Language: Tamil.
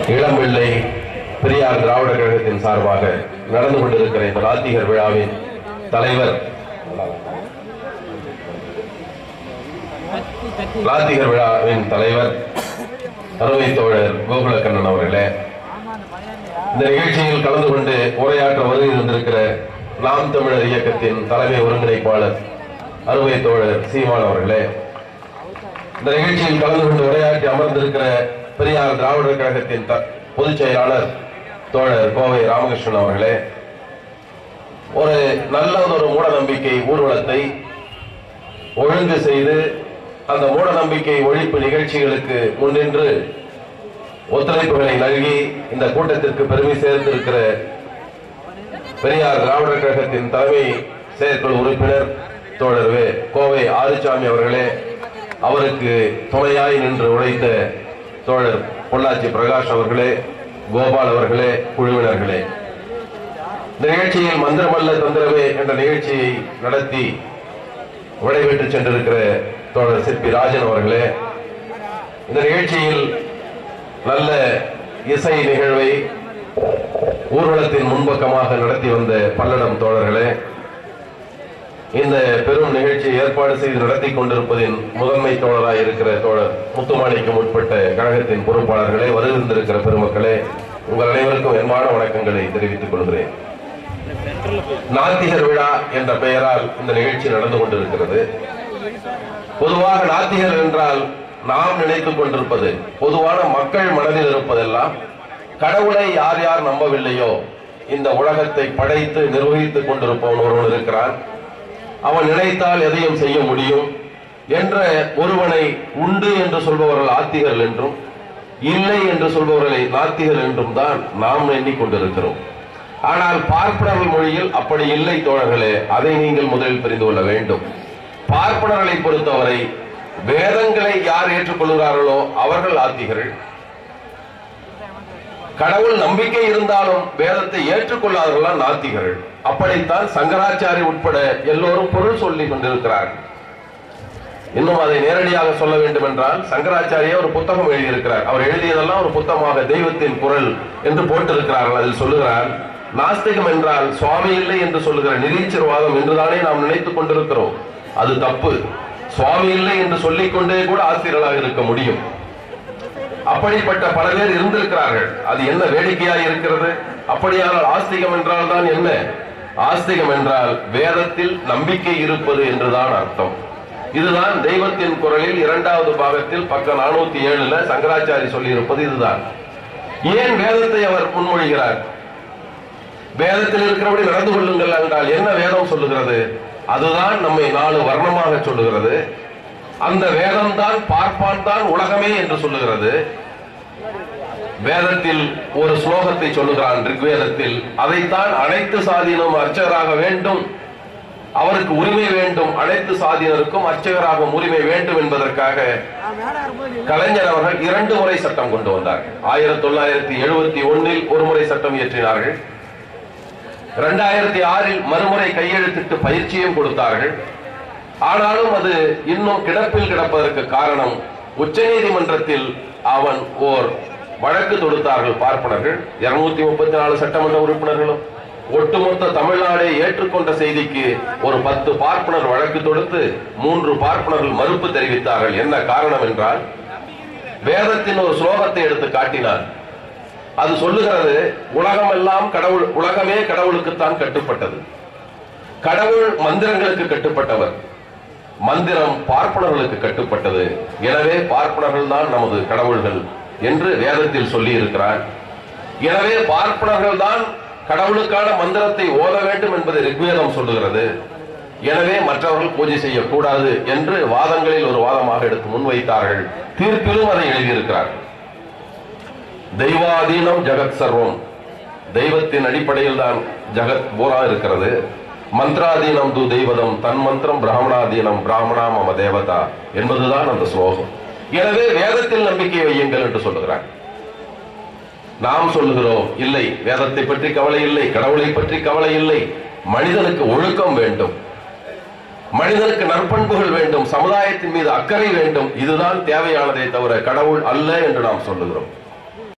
இளம்பிள்ளை பெரியார் திராவிட கழகத்தின் சார்பாக நடந்து கொண்டிருக்கிற இந்த நாத்திகர் விழாவின் தலைவர் நாத்திகர் விழாவின் தலைவர் அருமை தோழர் கோகுலக்கண்ணன் அவர்களே இந்த நிகழ்ச்சியில் கலந்து கொண்டு உரையாற்ற வருகை இருந்திருக்கிற நாம் தமிழர் இயக்கத்தின் தலைமை ஒருங்கிணைப்பாளர் அருமை தோழர் சீமான் அவர்களே இந்த நிகழ்ச்சியில் கலந்து கொண்டு உரையாற்றி அமர்ந்திருக்கிற பெரியார் திராவிடர் கழகத்தின் த- பொதுச் செயலாளர் தோழர் கோவை ராமகிருஷ்ணன் அவர்களே ஒரு நல்ல ஒரு மூட நம்பிக்கை ஊர்வலத்தை ஒழுங்கு செய்து அந்த மூட நம்பிக்கை ஒழிப்பு நிகழ்ச்சிகளுக்கு முன்னின்று ஒத்துழைப்புகளை நல்கி இந்த கூட்டத்திற்கு பெருமை சேர்த்திருக்கிற பெரியார் திராவிடர் கழகத்தின் தலைமை செயற்குழு உறுப்பினர் தோழர் வே. கோவை ஆறுசாமி அவர்களே அவருக்கு துணையாய் நின்று உழைத்த தோழர் பொள்ளாச்சி பிரகாஷ் அவர்களே கோபால் அவர்களே குழுவினர்களே இந்த நிகழ்ச்சியில் மந்திரமல்ல தந்திரமே என்ற நிகழ்ச்சியை நடத்தி விடைபெற்று சென்றிருக்கிற தோழர் சிற்பி ராஜன் அவர்களே இந்த நிகழ்ச்சியில் நல்ல இசை நிகழ்வை ஊர்வலத்தின் முன்பக்கமாக நடத்தி வந்த பல்லடம் தோழர்களே இந்த பெரும் நிகழ்ச்சியை ஏற்பாடு செய்து நடத்தி கொண்டிருப்பதின் முதன்மை தோழராய் இருக்கிற தோழர் முத்துமாணிக்கம் உட்பட்ட கழகத்தின் பொறுப்பாளர்களே வருகின்றிருக்கிற பெருமக்களே உங்கள் அனைவருக்கும் என்பான வணக்கங்களை தெரிவித்துக் கொள்கிறேன் நாத்திகர் விழா என்ற பெயரால் இந்த நிகழ்ச்சி நடந்து கொண்டிருக்கிறது பொதுவாக நாத்திகர் என்றால் நாம் நினைத்துக் கொண்டிருப்பது பொதுவான மக்கள் மனதில் இருப்பதெல்லாம் கடவுளை யார் யார் நம்பவில்லையோ இந்த உலகத்தை படைத்து நிர்வகித்துக் கொண்டிருப்பவன் ஒருவன் இருக்கிறான் அவன் நினைத்தால் எதையும் செய்ய முடியும் என்ற ஒருவனை உண்டு என்று சொல்பவர்கள் ஆத்திகர்கள் என்றும் இல்லை என்று சொல்பவர்களை நாத்திகர் என்றும் தான் நாம் எண்ணிக்கொண்டிருக்கிறோம் ஆனால் பார்ப்பனர்கள் மொழியில் அப்படி இல்லை தோழர்களே அதை நீங்கள் முதலில் தெரிந்து கொள்ள வேண்டும் பார்ப்பனர்களை பொறுத்தவரை வேதங்களை யார் ஏற்றுக்கொள்கிறார்களோ அவர்கள் ஆத்திகர்கள் கடவுள் நம்பிக்கை இருந்தாலும் வேதத்தை ஏற்றுக்கொள்ளாதவர்கள் நாத்திகர்கள் அப்படித்தான் சங்கராச்சாரி உட்பட எல்லோரும் பொருள் சொல்லி கொண்டிருக்கிறார்கள் இன்னும் அதை நேரடியாக சொல்ல வேண்டும் என்றால் சங்கராச்சாரியே ஒரு புத்தகம் எழுதியிருக்கிறார் அவர் எழுதியதெல்லாம் ஒரு புத்தகமாக தெய்வத்தின் குரல் என்று போட்டிருக்கிறார்கள் அதில் சொல்லுகிறார் நாஸ்திகம் என்றால் சுவாமி இல்லை என்று சொல்லுகிற நிரீச்சர்வாதம் என்றுதானே நாம் நினைத்துக் கொண்டிருக்கிறோம் அது தப்பு சுவாமி இல்லை என்று சொல்லிக்கொண்டே கூட ஆசிரியர்களாக இருக்க முடியும் அப்படிப்பட்ட பல பேர் இருந்திருக்கிறார்கள் அது என்ன வேடிக்கையாக இருக்கிறது அப்படியானால் ஆஸ்திகம் என்றால் தான் என்ன ஆஸ்திகம் என்றால் வேதத்தில் நம்பிக்கை இருப்பது என்றுதான் அர்த்தம் இதுதான் தெய்வத்தின் குரலில் இரண்டாவது பாகத்தில் பக்கம் நானூத்தி ஏழுல சங்கராச்சாரி சொல்லி இருப்பது இதுதான் ஏன் வேதத்தை அவர் முன்மொழிகிறார் வேதத்தில் இருக்கிறபடி நடந்து கொள்ளுங்கள் என்றால் என்ன வேதம் சொல்லுகிறது அதுதான் நம்மை நாலு வர்ணமாக சொல்லுகிறது அந்த வேதம் தான் பார்ப்பான் தான் உலகமே என்று சொல்லுகிறது வேதத்தில் ஒரு ஸ்லோகத்தை சொல்லுகிறான் ரிக்வேதத்தில் அதைத்தான் அனைத்து சாதியினும் அர்ச்சகராக வேண்டும் அவருக்கு உரிமை வேண்டும் அனைத்து சாதியினருக்கும் அர்ச்சகராக உரிமை வேண்டும் என்பதற்காக கலைஞர் அவர்கள் இரண்டு முறை சட்டம் கொண்டு வந்தார் ஆயிரத்தி தொள்ளாயிரத்தி எழுபத்தி ஒன்னில் ஒரு முறை சட்டம் இயற்றினார்கள் இரண்டாயிரத்தி ஆறில் மறுமுறை கையெழுத்திட்டு பயிற்சியும் கொடுத்தார்கள் ஆனாலும் அது இன்னும் கிடப்பில் கிடப்பதற்கு காரணம் உச்சநீதிமன்றத்தில் அவன் ஓர் வழக்கு தொடுத்தார்கள் பார்ப்பனர்கள் இருநூத்தி முப்பத்தி நாலு சட்டமன்ற உறுப்பினர்களும் ஒட்டுமொத்த தமிழ்நாடே ஏற்றுக்கொண்ட செய்திக்கு ஒரு பத்து பார்ப்பனர் வழக்கு தொடுத்து மூன்று பார்ப்பனர்கள் மறுப்பு தெரிவித்தார்கள் என்ன காரணம் என்றால் வேதத்தின் ஒரு ஸ்லோகத்தை எடுத்து காட்டினார் அது சொல்லுகிறது உலகம் எல்லாம் கடவுள் உலகமே கடவுளுக்குத்தான் கட்டுப்பட்டது கடவுள் மந்திரங்களுக்கு கட்டுப்பட்டவர் மந்திரம் பார்ப்பனர்களுக்கு கட்டுப்பட்டது எனவே பார்ப்பனர்கள் தான் நமது கடவுள்கள் என்று வேதத்தில் சொல்லி இருக்கிறார் எனவே பார்ப்பனர்கள் தான் கடவுளுக்கான மந்திரத்தை ஓத வேண்டும் என்பதை ரிக்வேதம் சொல்லுகிறது எனவே மற்றவர்கள் பூஜை செய்யக்கூடாது என்று வாதங்களில் ஒரு வாதமாக எடுத்து முன்வைத்தார்கள் தீர்ப்பிலும் அதை எழுதியிருக்கிறார்கள் தெய்வாதீனம் ஜெகத் சர்வம் தெய்வத்தின் அடிப்படையில் தான் ஜகத் பூரா இருக்கிறது மந்திராதீனம் து தெய்வதம் தன் மந்திரம் பிராமணாதீனம் பிராமணா மம தேவதா என்பதுதான் அந்த ஸ்லோகம் எனவே வேதத்தில் நம்பிக்கை வையுங்கள் என்று சொல்லுகிறார் நாம் சொல்லுகிறோம் இல்லை வேதத்தை பற்றி கவலை இல்லை கடவுளை பற்றி கவலை இல்லை மனிதனுக்கு ஒழுக்கம் வேண்டும் மனிதனுக்கு நற்பண்புகள் வேண்டும் சமுதாயத்தின் மீது அக்கறை வேண்டும் இதுதான் தேவையானதே தவிர கடவுள் அல்ல என்று நாம் சொல்லுகிறோம்